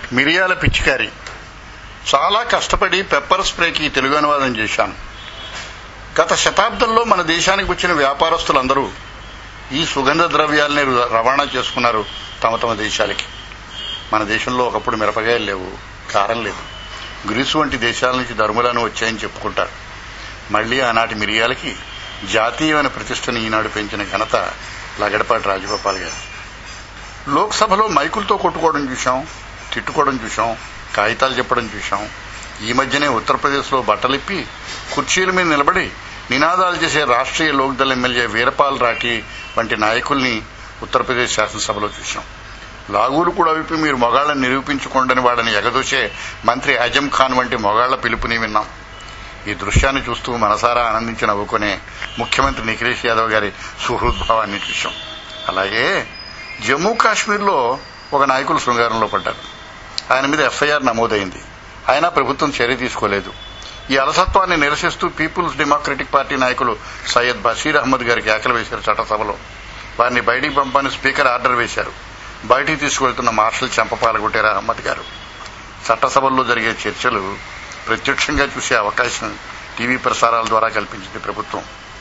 మిరియాల పిచ్చికారి చాలా కష్టపడి పెప్పర్ స్ప్రేకి తెలుగు అనువాదం చేశాను గత శతాబ్దంలో మన దేశానికి వచ్చిన వ్యాపారస్తులందరూ ఈ సుగంధ ద్రవ్యాలని రవాణా చేసుకున్నారు తమ తమ దేశాలకి మన దేశంలో ఒకప్పుడు మిరపకాయలు లేవు కారం లేదు గ్రీసు వంటి దేశాల నుంచి ధర్ములను వచ్చాయని చెప్పుకుంటారు మళ్లీ ఆనాటి మిరియాలకి జాతీయమైన ప్రతిష్టని ఈనాడు పెంచిన ఘనత లగడపాటి రాజగోపాల్ గారు లోక్సభలో మైకులతో కొట్టుకోవడం చూశాం తిట్టుకోవడం చూశాం కాగితాలు చెప్పడం చూశాం ఈ మధ్యనే ఉత్తరప్రదేశ్లో బట్టలిప్పి కుర్చీల మీద నిలబడి నినాదాలు చేసే రాష్ట్రీయ లోక్దళ్ ఎమ్మెల్యే వీరపాల్ రాఠీ వంటి నాయకుల్ని ఉత్తరప్రదేశ్ శాసనసభలో చూశాం లాగూలు కూడా విప్పి మీరు మొగాళ్లను నిరూపించుకోండని వాడని ఎగదోసే మంత్రి అజం ఖాన్ వంటి మొగాళ్ల పిలుపుని విన్నాం ఈ దృశ్యాన్ని చూస్తూ మనసారా ఆనందించి నవ్వుకునే ముఖ్యమంత్రి నిఖిలేష్ యాదవ్ గారి సుహృద్భావాన్ని చూశాం అలాగే జమ్మూ కాశ్మీర్లో ఒక నాయకులు శృంగారంలో పడ్డారు ఆయన మీద ఎఫ్ఐఆర్ నమోదైంది అయినా ప్రభుత్వం చర్య తీసుకోలేదు ఈ అలసత్వాన్ని నిరసిస్తూ పీపుల్స్ డెమోక్రటిక్ పార్టీ నాయకులు సయ్యద్ బషీర్ అహ్మద్ గారికి ఆకలి వేశారు చట్టసభలో వారిని బయటికి పంపని స్పీకర్ ఆర్డర్ వేశారు బయటికి తీసుకువెళ్తున్న మార్షల్ చెంపపాలగొట్టారు అహ్మద్ గారు చట్టసభల్లో జరిగే చర్చలు ప్రత్యక్షంగా చూసే అవకాశం టీవీ ప్రసారాల ద్వారా కల్పించింది ప్రభుత్వం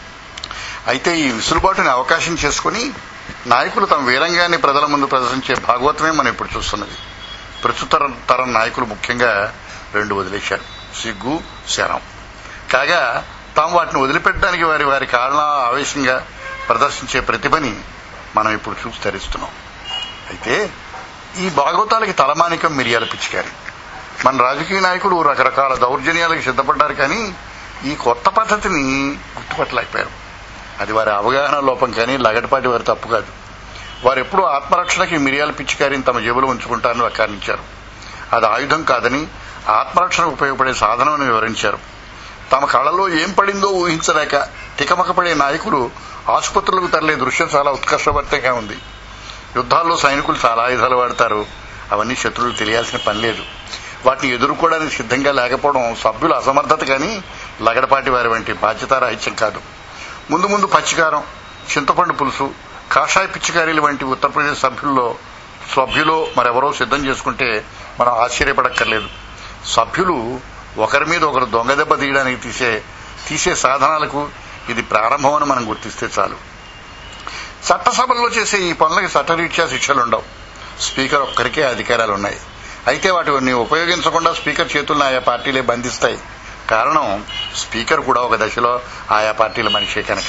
అయితే ఈ విసులుబాటుని అవకాశం చేసుకుని నాయకులు తమ వీరంగాన్ని ప్రజల ముందు ప్రదర్శించే భాగవతమే మనం ఇప్పుడు చూస్తున్నది ప్రస్తుత తరం నాయకులు ముఖ్యంగా రెండు వదిలేశారు సిగ్గు శరం కాగా తాము వాటిని వదిలిపెట్టడానికి వారి వారి కారణ ఆవేశంగా ప్రదర్శించే ప్రతిభని మనం ఇప్పుడు చూసి ధరిస్తున్నాం అయితే ఈ భాగవతాలకి తలమానికం మిరియాల పిచ్చికారి మన రాజకీయ నాయకులు రకరకాల దౌర్జన్యాలకు సిద్ధపడ్డారు కానీ ఈ కొత్త పద్ధతిని గుర్తుపట్టలేకపోయారు అది వారి అవగాహన లోపం కానీ లగడపాటి వారి తప్పు కాదు వారు ఎప్పుడూ ఆత్మరక్షణకి మిరియాల పిచ్చికారిని తమ జేబులో ఉంచుకుంటారని వ్యాఖ్యానించారు అది ఆయుధం కాదని ఆత్మరక్షణకు ఉపయోగపడే సాధనమని వివరించారు తమ కళలో ఏం పడిందో ఊహించలేక తికమకపడే నాయకులు ఆసుపత్రులకు తరలే దృశ్యం చాలా ఉత్కర్షభరితంగా ఉంది యుద్ధాల్లో సైనికులు చాలా ఆయుధాలు వాడతారు అవన్నీ శత్రువులు తెలియాల్సిన పని లేదు వాటిని ఎదుర్కోవడానికి సిద్ధంగా లేకపోవడం సభ్యుల అసమర్థత కానీ లగడపాటి వారి వంటి బాధ్యతారాహిత్యం కాదు ముందు ముందు పచ్చికారం చింతపండు పులుసు కాషాయ పిచ్చికారీలు వంటి ఉత్తరప్రదేశ్ సభ్యుల్లో సభ్యులో మరెవరో సిద్ధం చేసుకుంటే మనం ఆశ్చర్యపడక్కర్లేదు సభ్యులు ఒకరి మీద ఒకరు దొంగ దెబ్బ తీయడానికి తీసే తీసే సాధనాలకు ఇది ప్రారంభమని మనం గుర్తిస్తే చాలు చట్టసభల్లో చేసే ఈ పనులకి చట్టరీత్యా శిక్షలుండవు స్పీకర్ ఒక్కరికే అధికారాలు ఉన్నాయి అయితే వాటిని ఉపయోగించకుండా స్పీకర్ చేతులను ఆయా పార్టీలే బంధిస్తాయి కారణం స్పీకర్ కూడా ఒక దశలో ఆయా పార్టీల మనిషే కనుక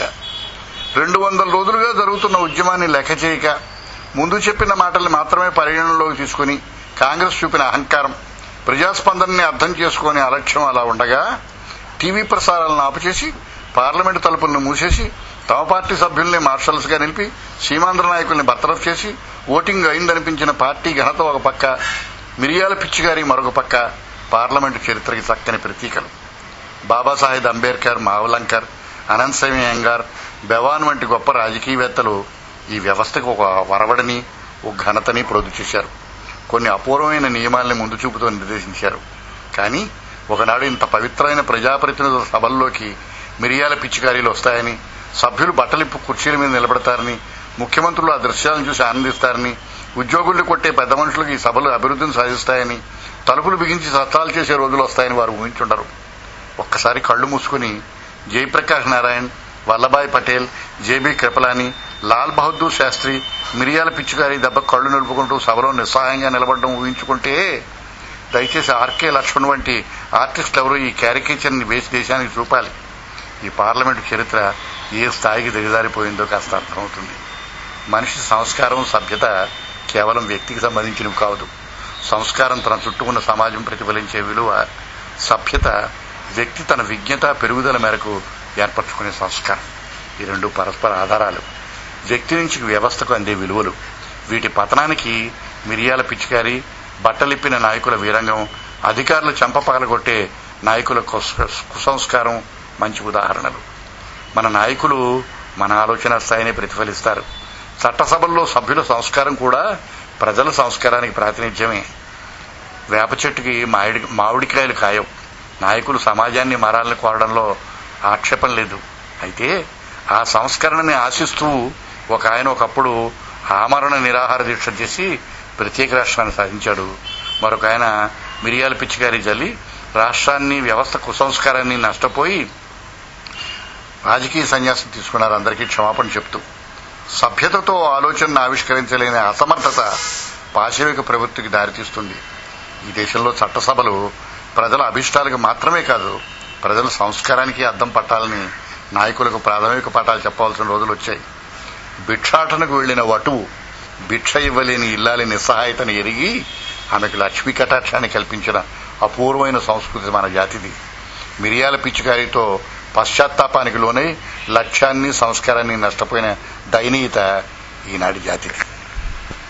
రెండు వందల రోజులుగా జరుగుతున్న ఉద్యమాన్ని లెక్క చేయక ముందు చెప్పిన మాటల్ని మాత్రమే పరిగణనలోకి తీసుకుని కాంగ్రెస్ చూపిన అహంకారం ప్రజాస్పందనని అర్థం చేసుకునే అలక్ష్యం అలా ఉండగా టీవీ ప్రసారాలను ఆపుచేసి పార్లమెంటు తలుపులను మూసేసి తమ పార్టీ సభ్యుల్ని మార్షల్స్ గా నిలిపి సీమాంధ్ర నాయకుల్ని బర్తరఫ్ చేసి ఓటింగ్ అయిందనిపించిన పార్టీ ఘనత ఒక పక్క మిరియాల పిచ్చిగారి మరొక పక్క పార్లమెంటు చరిత్రకి చక్కని ప్రతీకలు బాబాసాహెబ్ అంబేద్కర్ మావలంకర్ అనంత్ సమీ అయ్యంగార్ బెవాన్ వంటి గొప్ప రాజకీయవేత్తలు ఈ వ్యవస్థకు ఒక వరవడిని ఒక ఘనతని ప్రొద్దు చేశారు కొన్ని అపూర్వమైన నియమాల్ని ముందు చూపుతో నిర్దేశించారు కానీ ఒకనాడు ఇంత పవిత్రమైన ప్రజాప్రతినిధుల సభల్లోకి మిరియాల పిచ్చికారీలు వస్తాయని సభ్యులు బట్టలిప్పు కుర్చీల మీద నిలబడతారని ముఖ్యమంత్రులు ఆ దృశ్యాలను చూసి ఆనందిస్తారని ఉద్యోగుల్ని కొట్టే పెద్ద మనుషులకు ఈ సభలు అభివృద్ధిని సాధిస్తాయని తలుపులు బిగించి సత్తాలు చేసే రోజులు వస్తాయని వారు ఊహించుండరు ఒక్కసారి కళ్ళు మూసుకుని జయప్రకాష్ నారాయణ్ వల్లభాయ్ పటేల్ జేబీ కృపలాని లాల్ బహదూర్ శాస్త్రి మిరియాల పిచ్చిగారి దెబ్బ కళ్ళు నిలుపుకుంటూ సభలో నిస్సహాయంగా నిలబడడం ఊహించుకుంటే దయచేసి ఆర్కే లక్ష్మణ్ వంటి ఆర్టిస్టులు ఎవరు ఈ క్యారికేచర్ని వేసి దేశానికి చూపాలి ఈ పార్లమెంటు చరిత్ర ఏ స్థాయికి దిగజారిపోయిందో కాస్త అర్థమవుతుంది మనిషి సంస్కారం సభ్యత కేవలం వ్యక్తికి సంబంధించినవి కాదు సంస్కారం తన చుట్టూ ఉన్న సమాజం ప్రతిఫలించే విలువ సభ్యత వ్యక్తి తన విజ్ఞత పెరుగుదల మేరకు ఏర్పరచుకునే సంస్కారం ఈ రెండు పరస్పర ఆధారాలు వ్యక్తి నుంచి వ్యవస్థకు అందే విలువలు వీటి పతనానికి మిరియాల పిచికారి బట్టలిప్పిన నాయకుల వీరంగం అధికారులు చెంపపగలగొట్టే నాయకుల కుసంస్కారం మంచి ఉదాహరణలు మన నాయకులు మన ఆలోచన స్థాయిని ప్రతిఫలిస్తారు చట్టసభల్లో సభ్యుల సంస్కారం కూడా ప్రజల సంస్కారానికి ప్రాతినిధ్యమే వేప చెట్టుకి మామిడి మామిడికాయలు ఖాయం నాయకులు సమాజాన్ని మరాలను కోరడంలో ఆక్షేపం లేదు అయితే ఆ సంస్కరణని ఆశిస్తూ ఒక ఆయన ఒకప్పుడు ఆమరణ నిరాహార దీక్ష చేసి ప్రత్యేక రాష్ట్రాన్ని సాధించాడు మరొక ఆయన మిరియాల పిచ్చికారి జల్లి రాష్ట్రాన్ని వ్యవస్థ కుసంస్కారాన్ని నష్టపోయి రాజకీయ సన్యాసం తీసుకున్నారు అందరికీ క్షమాపణ చెప్తూ సభ్యతతో ఆలోచనను ఆవిష్కరించలేని అసమర్థత పాశవిక ప్రవృత్తికి దారితీస్తుంది ఈ దేశంలో చట్టసభలు ప్రజల అభిష్టాలకు మాత్రమే కాదు ప్రజల సంస్కారానికి అద్దం పట్టాలని నాయకులకు ప్రాథమిక పాఠాలు చెప్పవలసిన రోజులు వచ్చాయి భిక్షాటనకు వెళ్లిన వటువు భిక్ష ఇవ్వలేని ఇల్లాలి నిస్సహాయతను ఎరిగి ఆమెకు లక్ష్మీ కటాక్షాన్ని కల్పించిన అపూర్వమైన సంస్కృతి మన జాతిది మిరియాల పిచ్చికారితో పశ్చాత్తాపానికి లోనై లక్ష్యాన్ని సంస్కారాన్ని నష్టపోయిన దయనీయత ఈనాటి జాతిది